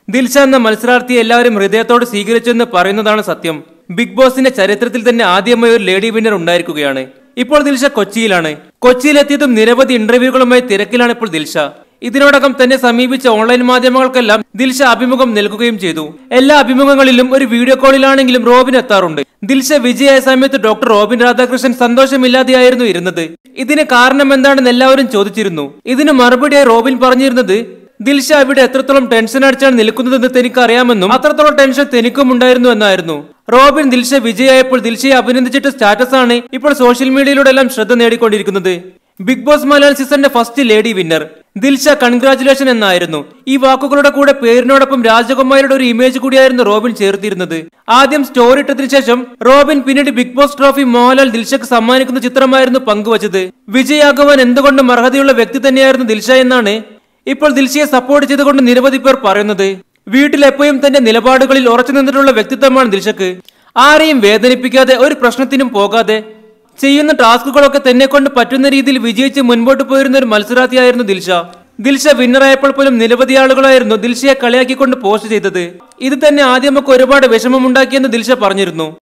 ദിൽഷ എന്ന മത്സരാർത്ഥിയെ എല്ലാവരും ഹൃദയത്തോട് സ്വീകരിച്ചെന്ന് പറയുന്നതാണ് സത്യം ബിഗ് ബോസിന്റെ ചരിത്രത്തിൽ തന്നെ ആദ്യമായി ഒരു ലേഡി വിന്നർ ഉണ്ടായിരിക്കുകയാണ് ഇപ്പോൾ ദിൽഷ കൊച്ചിയിലാണ് കൊച്ചിയിലെത്തിയതും നിരവധി ഇന്റർവ്യൂകളുമായി തിരക്കിലാണ് ഇപ്പോൾ ദിൽഷ ഇതിനോടകം തന്നെ സമീപിച്ച ഓൺലൈൻ മാധ്യമങ്ങൾക്കെല്ലാം ദിൽഷ അഭിമുഖം നൽകുകയും ചെയ്തു എല്ലാ അഭിമുഖങ്ങളിലും ഒരു വീഡിയോ കോളിലാണെങ്കിലും റോബിൻ എത്താറുണ്ട് ദിൽഷ വിജയായ സമയത്ത് ഡോക്ടർ റോബിൻ രാധാകൃഷ്ണൻ സന്തോഷമില്ലാതെയായിരുന്നു ഇരുന്നത് ഇതിന് കാരണം എന്താണെന്ന് എല്ലാവരും ചോദിച്ചിരുന്നു ഇതിന് മറുപടിയായി റോബിൻ പറഞ്ഞിരുന്നത് ദിൽഷ ഇവിടെ എത്രത്തോളം ടെൻഷൻ അടിച്ചാണ് നിൽക്കുന്നതെന്ന് തനിക്ക് അറിയാമെന്നും അത്രത്തോളം ടെൻഷൻ തനിക്കും ഉണ്ടായിരുന്നു എന്നായിരുന്നു റോബിൻ ദിൽഷ വിജയായപ്പോൾ ദിൽഷയെ അഭിനന്ദിച്ചിട്ട് സ്റ്റാറ്റസ് ആണ് ഇപ്പോൾ സോഷ്യൽ മീഡിയയിലൂടെ എല്ലാം ശ്രദ്ധ നേടിക്കൊണ്ടിരിക്കുന്നത് ബിഗ് ബോസ് മലയാളം സീസണിന്റെ first lady winner Dilsha congratulation എന്നായിരുന്നു ഈ വാക്കുകളുടെ കൂടെ പേരിനോടൊപ്പം രാജകുമാരിയുടെ ഒരു ഇമേജ് കൂടിയായിരുന്നു റോബിൻ ചേർത്തിരുന്നത് ആദ്യം സ്റ്റോറി ഇട്ടതിനു ശേഷം റോബിൻ പിന്നീട് ബിഗ് ബോസ് ട്രോഫി മോഹൻലാൽ ദിൽഷയ്ക്ക് സമ്മാനിക്കുന്ന ചിത്രമായിരുന്നു പങ്കുവച്ചത് വിജയാകുവാൻ എന്തുകൊണ്ടും അർഹതയുള്ള വ്യക്തി തന്നെയായിരുന്നു ദിൽഷ എന്നാണ് ഇപ്പോൾ ദിൽഷയെ സപ്പോർട്ട് ചെയ്തുകൊണ്ട് നിരവധി പേർ പറയുന്നത് വീട്ടിൽ എപ്പോഴും തന്റെ നിലപാടുകളിൽ ഉറച്ചു നിന്നിട്ടുള്ള വ്യക്തിത്വമാണ് ദിൽഷക്ക് ആരെയും വേദനിപ്പിക്കാതെ ഒരു പ്രശ്നത്തിനും പോകാതെ ചെയ്യുന്ന ടാസ്കുകളൊക്കെ തന്നെ കൊണ്ട് പറ്റുന്ന രീതിയിൽ വിജയിച്ച് മുൻപോട്ട് പോയിരുന്ന ഒരു മത്സരാർത്ഥിയായിരുന്നു ദിൽഷ ദിൽഷ വിന്നറായപ്പോൾ പോലും നിരവധി ആളുകളായിരുന്നു ദിൽഷയെ കളിയാക്കിക്കൊണ്ട് പോസ്റ്റ് ചെയ്തത് ഇത് തന്നെ ആദ്യമൊക്കെ ഒരുപാട് വിഷമമുണ്ടാക്കിയെന്ന് ദിൽഷ പറഞ്ഞിരുന്നു